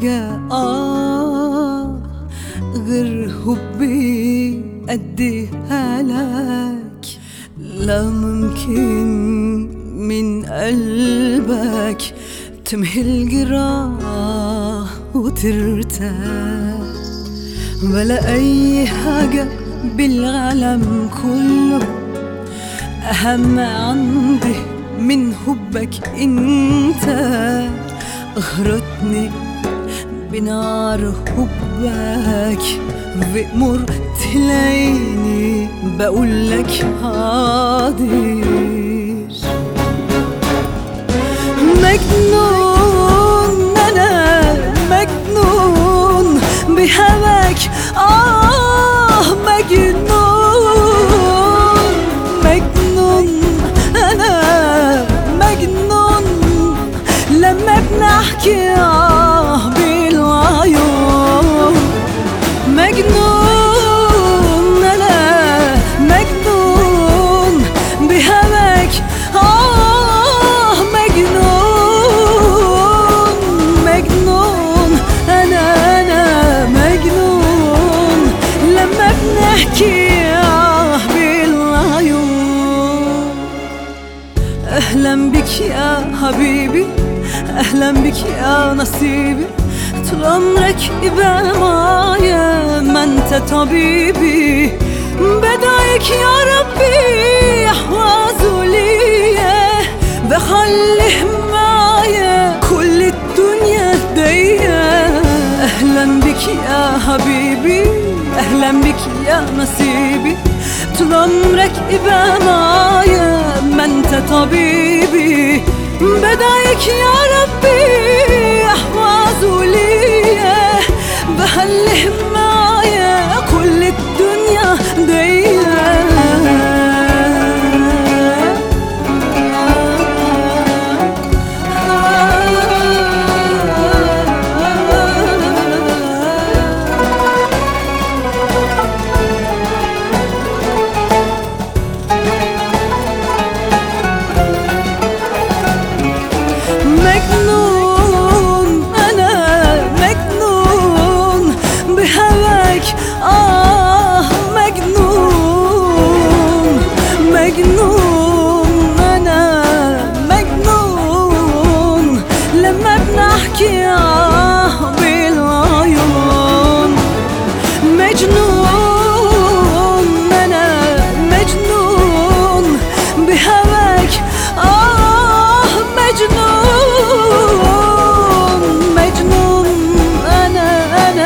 حاجة آه غير حبي أديها لك لا ممكن من قلبك تمحي الجراح وترتاح ولا أي حاجة بالعالم كله أهم عندي من حبك انت أغرتني بنار حبك بأمر تلاقيني بقولك حاضر مجنون أنا مجنون بهواك آه مجنون مجنون أنا مجنون لما بنحكي آه بالعيون مجنون أنا مجنون بهواك آه مجنون مجنون أنا أنا مجنون لما بنحكي آه بالعيون أهلا بك يا حبيبي أهلا بك يا نصيبي طول عمرك يبقى معايا ما انت طبيبي بدعيك يا ربي احوازه ليا بخليه معايا كل الدنيا ديا اهلا بك يا حبيبي اهلا بك يا نصيبي طول عمرك يبقى معايا ما انت طبيبي بدعيك يا ربي احوازه ليا بخليه معايا كل الدنيا ديا مجنون أنا مجنون بهواك آه مجنون مجنون أنا مجنون لما بنحكي آه بالعيون مجنون أنا مجنون بهواك آه مجنون مجنون أنا أنا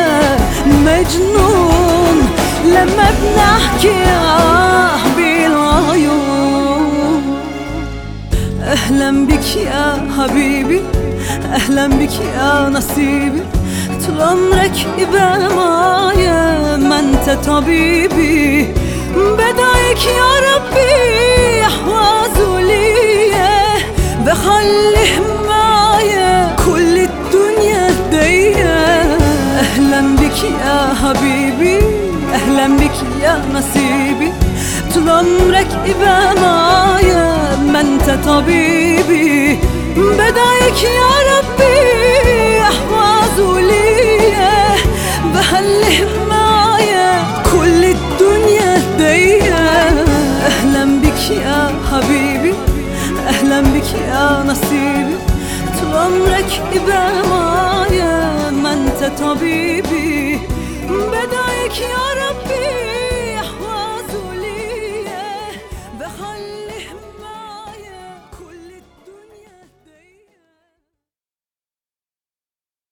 مجنون لما بنحكي آه بالعيون أهلا بك يا حبيبي أهلا بك يا نصيبي طول عمرك يبقى معايا ما انت طبيبي بدعيك يا ربي احوازه ليا بخليه معايا كل الدنيا ديا اهلا بك يا حبيبي اهلا بك يا نصيبي طول عمرك يبقى معايا ما انت طبيبي بدعيك يا ربي احوازه ليا بخليه معايا كل الدنيا ديا اهلا بك يا حبيبي اهلا بك يا نصيبي طول عمرك يبقى معايا ما انت طبيبي بدعيك يا ربي